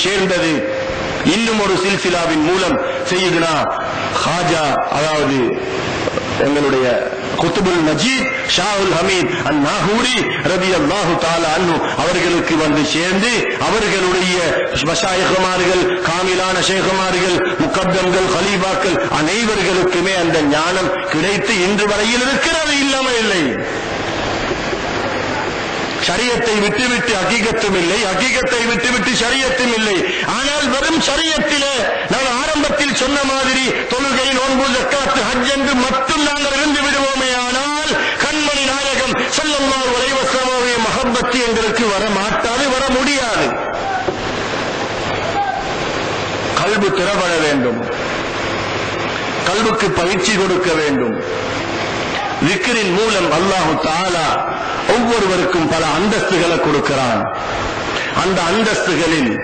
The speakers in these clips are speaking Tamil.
சேர்ந்தது இன்னும் ஒரு சில்சிலாவின் மூலம் செய்யுதுனா ஹாஜா அதாவது எங்களுடைய குத்துபுல் நஜீத் ஷாவுல் ஹமீத் அந்நாகூரி ரபி அல்லாஹு தாலா அன்னு அவர்களுக்கு வந்து சேர்ந்து அவர்களுடைய மஷாயகுமார்கள் காமிலான ஷேகுமார்கள் முக்கத்தம்கள் ஹலீபாக்கள் அனைவர்களுக்குமே அந்த ஞானம் கிடைத்து இன்று வரையில் இருக்கிறது இல்லாமல் இல்லை ஷரியத்தை விட்டுவிட்டு அகிகத்தும் இல்லை அகிகத்தை விட்டுவிட்டு ஷரியத்தும் இல்லை ஆனால் வெறும் ஷரியத்திலே நான் ஆரம்பத்தில் சொன்ன மாதிரி தொழுகை நோன்பு ஜக்காத்து ஹஜ் என்று மட்டும் நாங்கள் இருந்து விடுவோமே ஆனால் கண்மணி நாயகம் செல்லம்மார் வலைவசமாவுடைய மகப்பத்து எங்களுக்கு வர மாட்டாது வர முடியாது கல்வி திறப்பட வேண்டும் கல்வுக்கு பயிற்சி கொடுக்க வேண்டும் விக்கிரின் மூலம் அல்லாஹு தாலா ஒவ்வொருவருக்கும் பல அந்தஸ்துகளை கொடுக்கிறான் அந்த அந்தஸ்துகளில்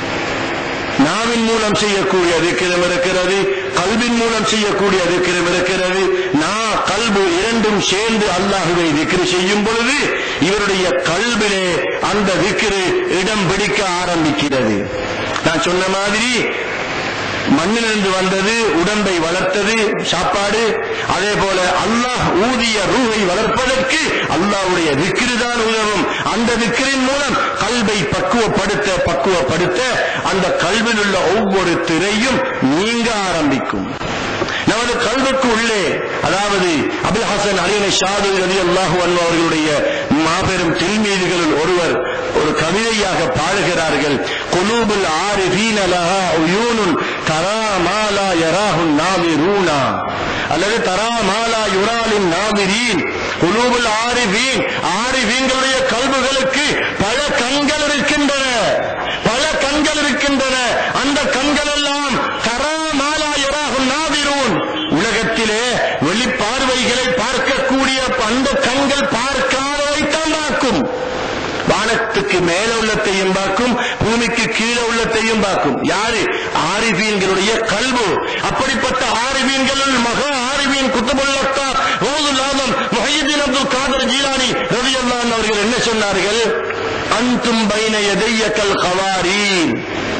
நாவின் மூலம் செய்யக்கூடிய விக்கிரம் இருக்கிறது கல்வின் மூலம் செய்யக்கூடிய விக்கிரம் இருக்கிறது நா கல்பு இரண்டும் சேர்ந்து அல்லாஹுவை விக்கிரி செய்யும் பொழுது இவருடைய கல்விலே அந்த விக்கிரு இடம் பிடிக்க ஆரம்பிக்கிறது நான் சொன்ன மாதிரி மண்ணிலிருந்து வந்தது உடம்பை வளர்த்தது சாப்பாடு அதே போல அல்லாஹ் ஊதிய ரூஹை வளர்ப்பதற்கு அல்லாஹ்வுடைய விக்கிரு தான் உதவும் அந்த விக்கிரின் மூலம் கல்வை பக்குவப்படுத்த பக்குவப்படுத்த அந்த கல்வியில் உள்ள ஒவ்வொரு திரையும் நீங்க ஆரம்பிக்கும் நமது கல்விக்கு உள்ளே அதாவது அபுல் ஹசன் அலினை ஷாது அலி அல்லாஹு அவர்களுடைய மாபெரும் தில்மீதிகளில் ஒருவர் ஒரு கவிதையாக பாடுகிறார்கள் குலூபுல் ஆரிஃபீன லஹா உயூனுன் தரா மாலா யராஹுன் நாமிரூனா அல்லது தரா மாலா யுராலின் நாமிரீன் குலூபுல் ஆரிஃபீன் ஆரிஃபீன்களுடைய கல்புகளுக்கு பல கண்கள் இருக்கின்றன பல கண்கள் இருக்கின்றன அந்த கண்கள் எல்லாம் தரா மாலா யராஹுன் நாமிரூன் உலகத்திலே வெளிப்பார்வைகளை பார்க்கக்கூடிய அந்த கண்கள் பார்க்காதவைத்தான் பார்க்கும் வானத்துக்கு மேல உள்ளத்தையும் பார்க்கும் பூமிக்கு கீழே உள்ளத்தையும் பார்க்கும் யாரு ஆரிபீன்களுடைய கல்வு அப்படிப்பட்ட ஆரிபீன்களில் மகா ஆரிபீன் குத்துபுல்லத்தா ஓதுல்லாதம் முஹையீன் அப்துல் காதர் ஜீலானி ரவி அவர்கள் என்ன சொன்னார்கள் அந்தும் பைன எதையக்கல் கவாரீன்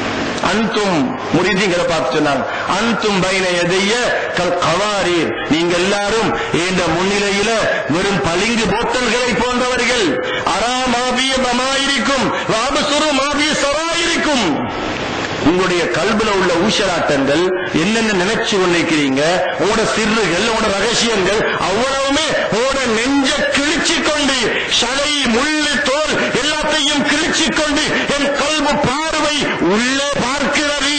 அந்தும் முரிதிங்களை பார்த்து சொன்னாங்க அந்தும் பைன எதைய கல் கவாரீர் நீங்க எல்லாரும் இந்த முன்னிலையில வெறும் பளிங்கு போத்தல்களை போன்றவர்கள் அரா மாபிய பமாயிருக்கும் வாபசுரு மாபிய சராயிருக்கும் உங்களுடைய கல்வில உள்ள ஊசலாட்டங்கள் என்னென்ன நினைச்சு கொண்டிருக்கிறீங்க உங்களோட சிறுகள் உங்களோட ரகசியங்கள் அவ்வளவுமே உங்களோட நெஞ்ச கிழிச்சு கொண்டு சலை முள்ளு தோல் எல்லாத்தையும் கிழிச்சு கொண்டு என் கல்வி பார்வை உள்ளே பார்க்கிறது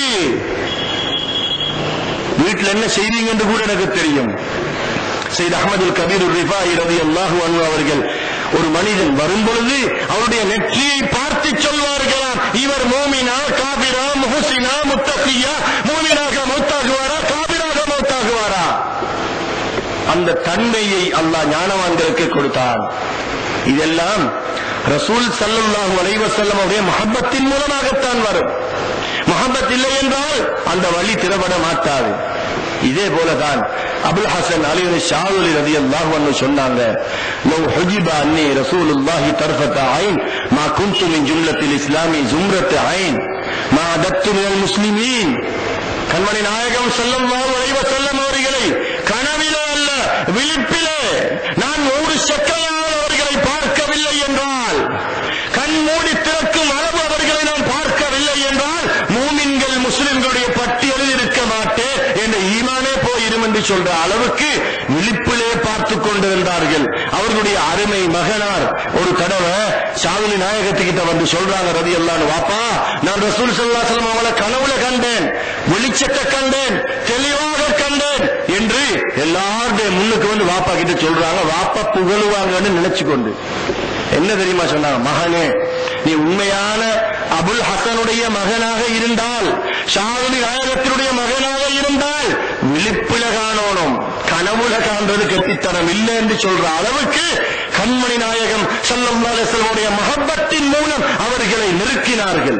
வீட்டில் என்ன செய்றீங்க என்று கூட எனக்கு தெரியும் செய்த அகமதுல் கபீர் ரிஃபாய் ரதி அல்லாஹு அன்ஹு அவர்கள் ஒரு மனிதன் வரும்பொழுது அவருடைய நெற்றியை பார்த்து சொல்வார்களாம் இவர் மோமினா காபிரா முஹசினா முத்தகியா மோமினாக மௌத்தாகுவாரா காபிராக மௌத்தாகுவாரா அந்த தன்மையை அல்லாஹ் ஞானவான்களுக்கு கொடுத்தான் இதெல்லாம் ரசூல் சல்லல்லாஹு அலைஹி வஸல்லம் அவருடைய மஹப்பத்தின் மூலமாகத்தான் வரும் மஹப்பத் இல்லை என்றால் அந்த வழி திறப்பட மாட்டாது இதே போலதான் அபுல் ஹசன் அலியுடைய ஷாவுலி ரதி அல்லாஹ் சொன்னாங்க லவ் ஹுஜிப அன்னி ரசூலுல்லாஹி தர்ஃபத ஐன் மா குன்து மின் ஜும்லத்தில் இஸ்லாமி ஜும்ரத் ஐன் மா அதத்து மினல் முஸ்லிமீன் கண்மணி நாயகம் ஸல்லல்லாஹு அலைஹி வஸல்லம் அவர்களை கனவிலே அல்ல விழிப்பிலே நான் ஒரு செக்கையால் அவர்களை பார்க்கவில்லை என்றால் கண் மூடி திறக்கும் அளவு அவர்களை நான் பார்க்கவில்லை என்றால் மூமின்கள் முஸ்லிம்களுடைய பட்டியலில் இருக்க மாட்டேன் என்ற ஈமானே போயிடும் என்று சொல்ற அளவுக்கு விழிப்பிலே பார்த்துக் கொண்டிருந்தார்கள் அவர்களுடைய அருமை மகனார் ஒரு தடவை சாவிலி நாயகத்துக்கிட்ட வந்து சொல்றாங்க ரதி அல்லான்னு வாப்பா நான் ரசூல் சல்லாசலம் அவளை கனவுல கண்டேன் வெளிச்சத்தை கண்டேன் தெளிவாக கண்டேன் என்று எல்லாருடைய முன்னுக்கு வந்து வாப்பா கிட்ட சொல்றாங்க வாப்பா புகழுவாங்கன்னு நினைச்சு கொண்டு என்ன தெரியுமா சொன்னாங்க மகனே நீ உண்மையான அபுல் ஹசனுடைய மகனாக இருந்தால் ஷாவுலி நாயகத்தினுடைய மகனாக இருந்தால் விழிப்புல காணணும் கனவுல காண்றது கெட்டித்தனம் இல்லை என்று சொல்ற அளவுக்கு கண்மணி நாயகம் சல்லல்லாஹு அலைஹி வஸல்லமுடைய மஹப்பத்தின் மூலம் அவர்களை நெருக்கினார்கள்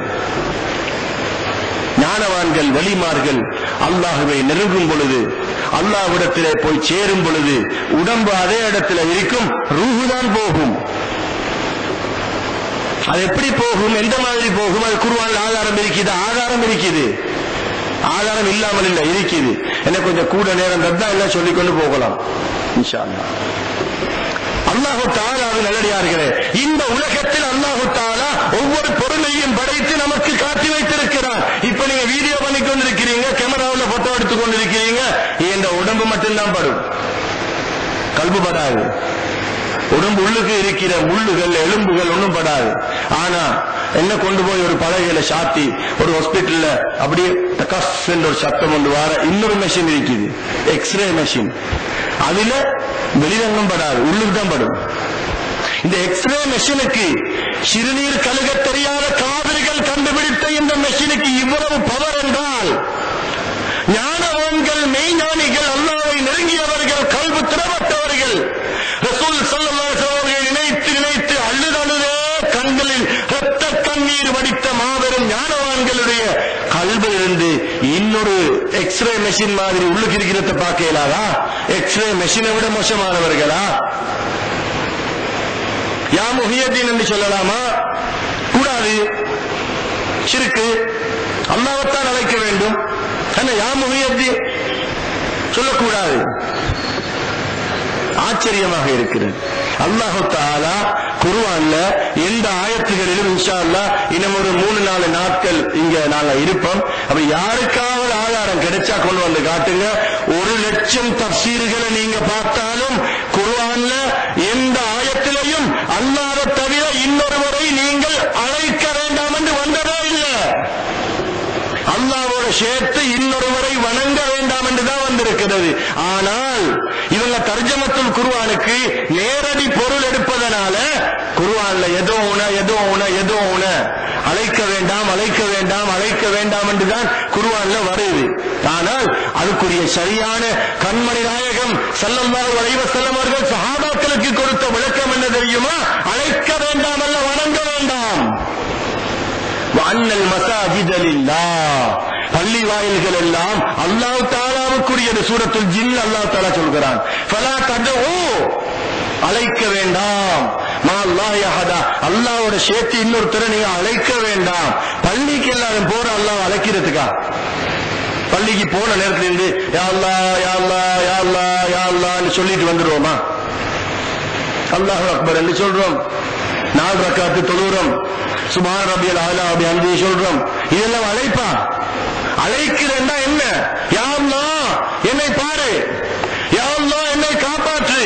ஞானவான்கள் வலிமார்கள் அல்லாஹுவை நெருங்கும் பொழுது அல்லாஹ்விடத்திலே போய் சேரும் பொழுது உடம்பு அதே இடத்துல இருக்கும் ரூஹுதான் போகும் அது எப்படி போகும் எந்த மாதிரி போகும் அது குருவான் ஆதாரம் இருக்குது ஆதாரம் இருக்குது ஆதாரம் இல்லாமல் இல்ல இருக்குது என்ன கொஞ்சம் கூட நேரம் தந்தா எல்லாம் சொல்லிக்கொண்டு போகலாம் இன்ஷா அல்லாஹ். அல்லாஹு தாலாவின் நல்லடியார்களே இந்த உலகத்தில் அல்லாஹு தாலா ஒவ்வொரு பொருளையும் படைத்து நமக்கு காட்டி வைத்திருக்கிறார் இப்ப நீங்க வீடியோ பண்ணி கொண்டிருக்கிறீங்க கேமராவில் போட்டோ எடுத்துக் கொண்டிருக்கிறீங்க இந்த உடம்பு மட்டும்தான் படும் கல்பு படாது உடம்பு உள்ளுக்கு இருக்கிற முள்ளுகள் எலும்புகள் ஒண்ணும் படாது ஆனா என்ன கொண்டு போய் ஒரு பலகையில சாத்தி ஒரு ஹாஸ்பிட்டல்ல அப்படியே டக்கஸ் என்ற ஒரு சத்தம் கொண்டு வர இன்னொரு மெஷின் இருக்குது எக்ஸ்ரே மெஷின் அதுல வெளிரங்கம் படாது உள்ளுக்கு தான் படும் இந்த எக்ஸ்ரே மெஷினுக்கு சிறுநீர் கழுக தெரியாத காவிரிகள் கண்டுபிடித்த இந்த மெஷினுக்கு இவ்வளவு பவர் என்றால் ஞானவான்கள் மெய்ஞானிகள் அல்லாவை நெருங்கியவர்கள் கல்வி திறப்பட்டவர்கள் ரசூல் ஸல்லல்லாஹு அலைஹி வஸல்லம் அவர்களை நினைத்து நினைத்து அழுது அழுதே கண்களில் இரத்த கண்ணீர் வடித்த மாபெரும் ஞானவான்களுடைய கல்வில் இருந்து இன்னொரு எக்ஸ்ரே மெஷின் மாதிரி உள்ளுக்கு இருக்கிறத பார்க்க இயலாதா எக்ஸ்ரே மெஷினை விட மோசமானவர்களா யா முஹியத்தீன் என்று சொல்லலாமா கூடாது சிறுக்கு அல்லாஹ்வைத்தான் அழைக்க வேண்டும் என்ன யா முஹியத்தீன் சொல்லக்கூடாது ஆச்சரியமாக இருக்கிறது அல்லாஹு தாலா குருவான்ல எந்த ஆயத்துகளிலும் இன்ஷா அல்லாஹ் இன்னும் ஒரு மூணு நாலு நாட்கள் இங்க நாங்க இருப்போம் அப்ப யாருக்காவது ஆதாரம் கிடைச்சா கொண்டு வந்து காட்டுங்க ஒரு லட்சம் தப்சீர்களை நீங்க பார்த்தாலும் குருவான்ல எந்த ஆயத்திலையும் அல்லாத தவிர இன்னொருவரை நீங்கள் அழைக்க வேண்டாம் என்று வந்ததே இல்லை அல்லாவோட சேர்த்து இன்னொருவரை வணங்க வேண்டாம் என்றுதான் வந்திருக்கிறது ஆனால் இவங்க தர்ஜமத்துல் குருவானுக்கு நேரடி பொருள் எடுப்பதனால குருவான்ல எதோ உன எதோ உன எதோ உன அழைக்க வேண்டாம் அழைக்க வேண்டாம் அழைக்க வேண்டாம் என்றுதான் குருவான்ல வருது ஆனால் அதுக்குரிய சரியான கண்மணி நாயகம் ஸல்லல்லாஹு அலைஹி வஸல்லம் அவர்கள் சஹாபாக்களுக்கு கொடுத்த விளக்கம் என்ன தெரியுமா அழைக்க வேண்டாம் அல்ல வணங்க வேண்டாம் அண்ணல் மசாஜிதலில்லா பள்ளி வாயில்கள் எல்லாம் அல்லாஹ் தாலாவுக்குரியது சூரத்துல் ஜின் அல்லாஹ் தாலா சொல்கிறான் ஃபலா ததூ அழைக்க வேண்டாம் மா அல்லாஹ் யஹதா அல்லாஹ்வோட சேர்த்து இன்னொருத்தரை நீங்க அழைக்க வேண்டாம் பள்ளிக்கு எல்லாரும் போற அல்லாஹ் அழைக்கிறதுக்கா பள்ளிக்கு போன நேரத்துல இருந்து யா அல்லாஹ் யா அல்லாஹ் யா அல்லாஹ் யா அல்லாஹ்னு சொல்லிட்டு வந்துருவோமா அல்லாஹ் அக்பர் என்று சொல்றோம் நாலு ரக்காத்து தொழுகிறோம் சுபான ரபியல் ஆலா அப்படி அன்பு சொல்றோம் இதெல்லாம் அழைப்பா அழைக்கிறேன்னா என்ன யா அல்லாஹ் என்னை பாரு யா அல்லாஹ் என்னை காப்பாற்று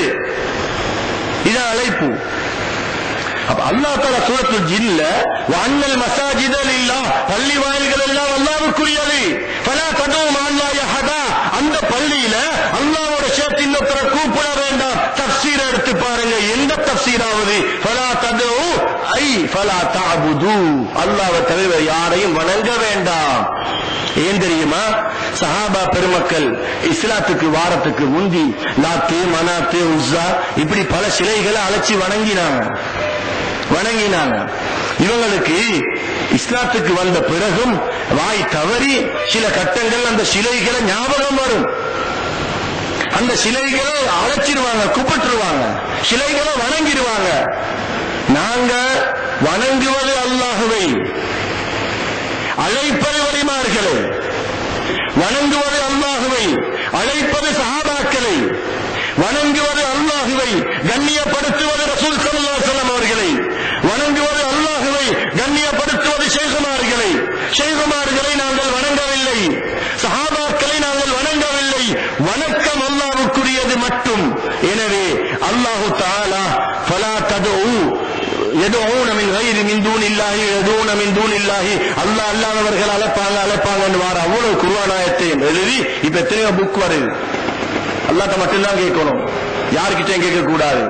இதான் அழைப்பு அப்ப அல்லாஹ் தாலா சூரத்துல் ஜின்ல வன்னல் மசாஜிதல் இல்லா பள்ளி வாயில்கள் எல்லாம் அல்லாஹ்வுக்குரியது ஃபலா தது மால்லாஹ் யஹதா அந்த பள்ளியில அல்லாஹ்வோட சேர்த்து இன்னொருத்தரை கூப்பிட வேண்டாம் தஃப்சீர் எடுத்து பாருங்க எந்த தஃப்சீராவது ஃபலா தது ஐ ஃபலா தஅபுது அல்லாஹ்வை தவிர யாரையும் வணங்க வேண்டாம் ஏன் தெரியுமா சஹாபா பெருமக்கள் இஸ்லாத்துக்கு வாரத்துக்கு முந்தி லாத்து மனாத்து உஸ்ஸா இப்படி பல சிலைகளை அழைச்சி வணங்கினாங்க வணங்கினாங்க இவங்களுக்கு இஸ்லாத்துக்கு வந்த பிறகும் வாய் தவறி சில கட்டங்கள் அந்த சிலைகளை ஞாபகம் வரும் அந்த சிலைகளை அழைச்சிருவாங்க கூப்பிட்டுருவாங்க சிலைகளை வணங்கிடுவாங்க நாங்க வணங்குவது அல்லாஹுவை அழைப்பது வழிமார்களை வணங்குவது அல்லாஹுவை அழைப்பது சஹாபாக்களை வணங்குவது அல்லாஹுவை கண்ணியப்படுத்துவது ரசூல் ஸல்லல்லாஹு அலைஹி வஸல்லம் அவர்களை வணங்குவது அல்லாஹுவை கண்ணியப்படுத்துவது ஷேகுமார்களை ஷேகுமார்களை நாங்கள் வணங்கவில்லை சஹாபாக்களை நாங்கள் வணங்கவில்லை வணக்கம் அல்லாஹ்வுக்குரியது மட்டும் எனவே அல்லாஹு தஆலா ஃபலா ததுஉ يدعون من غير من دون الله يدعون من دون الله அல்லாஹ் அல்லாதவர்கள் அழைப்பாங்க அழைப்பாங்கன்னு வார அவ்வளவு குர்ஆன் ஆயத்தையும் எழுதி இப்ப எத்தனையோ புக் வருது அல்லாட்ட மட்டும்தான் கேட்கணும் யாருக்கிட்டையும் கேட்க கூடாது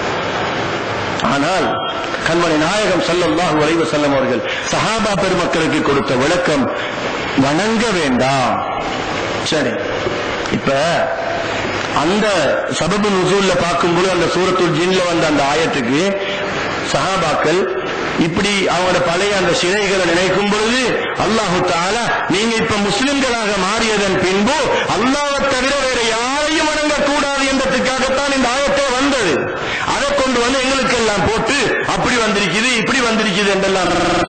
ஆனால் கண்மணி நாயகம் ஸல்லல்லாஹு அலைஹி வஸல்லம் அவர்கள் சஹாபா பெருமக்களுக்கு கொடுத்த விளக்கம் வணங்க வேண்டாம் சரி இப்ப அந்த சபபு நுசூல்ல பார்க்கும்போது அந்த சூரத்துல் ஜின்ல வந்த அந்த ஆயத்துக்கு சஹாபாக்கள் இப்படி அவங்களோட பழைய அந்த சிலைகளை நினைக்கும் பொழுது அல்லாஹு தாலா நீங்க இப்ப முஸ்லிம்களாக மாறியதன் பின்பு அல்லாஹ்வை தவிர வேற யாரையும் வணங்கக்கூடாது என்பதற்காகத்தான் இந்த ஆயத்தை வந்தது அதை கொண்டு வந்து எங்களுக்கு எல்லாம் போட்டு அப்படி வந்திருக்குது இப்படி வந்திருக்குது பிடிக்குது என்றெல்லாம்